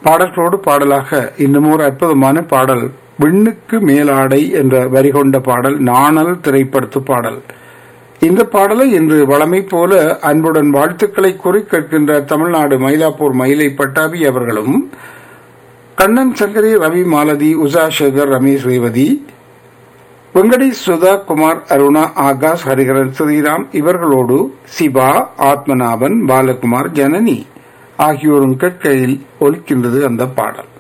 பாடல்களோடு பாடலாக இன்னும் ஒரு அற்புதமான பாடல் விண்ணுக்கு மேலாடை என்ற வரி கொண்ட பாடல் நாணல் திரைப்படத்து பாடல் இந்த பாடலை இன்று வளமை போல அன்புடன் வாழ்த்துக்களை கூறி கேட்கின்ற தமிழ்நாடு மயிலாப்பூர் மயிலை பட்டாபி அவர்களும் கண்ணன் சங்கரி ரவி மாலதி உஷா சேகர் ரமேஷ் ரேவதி வெங்கடேஷ் சுதா குமார் அருணா ஆகாஷ் ஹரிகரன் ஸ்ரீராம் இவர்களோடு சிவா ஆத்மநாபன் பாலகுமார் ஜனனி ஆகியோரும் கேட்கையில் ஒலிக்கின்றது அந்த பாடல்